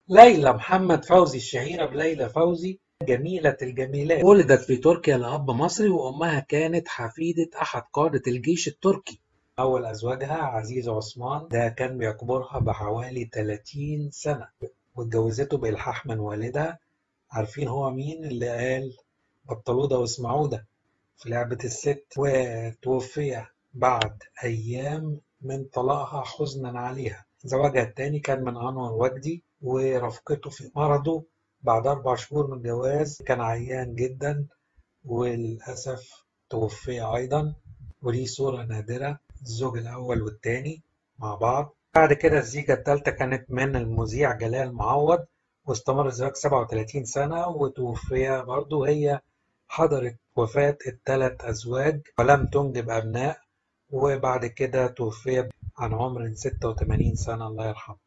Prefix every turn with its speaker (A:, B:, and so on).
A: ليلى محمد فوزي الشهيرة بليلى فوزي جميلة الجميلات ولدت في تركيا لأب مصري وأمها كانت حفيدة أحد قادة الجيش التركي أول أزواجها عزيز عثمان ده كان بيكبرها بحوالي 30 سنة واتجوزته بإلحاح من والدها عارفين هو مين اللي قال بطلوا ده واسمعوا ده في لعبة الست وتوفي بعد أيام من طلاقها حزنا عليها زواجها الثاني كان من أنور وجدي ورفقته في مرضه بعد أربع شهور من الجواز كان عيان جدا وللأسف توفي أيضا وليه صورة نادرة الزوج الأول والثاني مع بعض بعد كده الزيجة الثالثة كانت من المذيع جلال معوض واستمر الزواج 37 سنة وتوفي برضه هي حضرت وفاة الثلاث أزواج ولم تنجب أبناء وبعد كده توفي عن عمر 86 سنة الله يرحمه